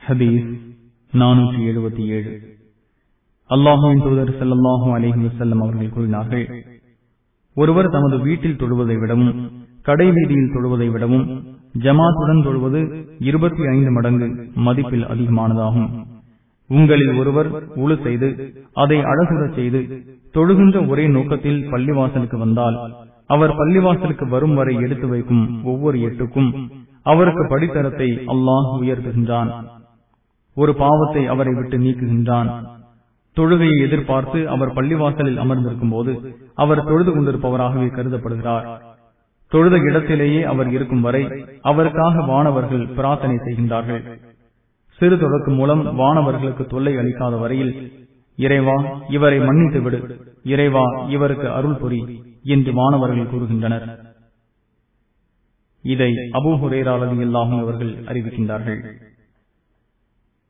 ஹதீஸ் நானூற்றி எழுபத்தி ஏழு அல்லாஹுவின் தூதர் செல்லல்லாஹு அலிஹி வசல்லம் அவர்கள் கூறினார்கள் ஒருவர் தமது வீட்டில் தொழுவதை விடவும் கடை வீதியில் தொழுவதை விடவும் ஜமாத்துடன் தொழுவது இருபத்தி ஐந்து மடங்கு மதிப்பில் அதிகமானதாகும் உங்களில் ஒருவர் உழு செய்து அதை அழகுறச் செய்து தொழுகின்ற ஒரே நோக்கத்தில் பள்ளிவாசலுக்கு வந்தால் அவர் பள்ளிவாசலுக்கு வரும் வரை எடுத்து வைக்கும் ஒவ்வொரு எட்டுக்கும் அவருக்கு படித்தரத்தை அல்லாஹ் உயர்த்துகின்றான் ஒரு பாவத்தை அவரை விட்டு நீக்குகின்றான் தொழுகையை எதிர்பார்த்து அவர் பள்ளிவாசலில் அமர்ந்திருக்கும் போது அவர் தொழுது கொண்டிருப்பவராகவே கருதப்படுகிறார் தொழுத இடத்திலேயே அவர் இருக்கும் வரை அவருக்காக வானவர்கள் பிரார்த்தனை செய்கின்றார்கள் சிறு தொடக்கு மூலம் வானவர்களுக்கு தொல்லை அளிக்காத வரையில் இறைவா இவரை மன்னித்து விடு இறைவா இவருக்கு அருள் புரி என்று வானவர்கள் கூறுகின்றனர் இதை அபூஹுரேரா ரதி அல்லாஹும் அவர்கள் அறிவிக்கின்றார்கள்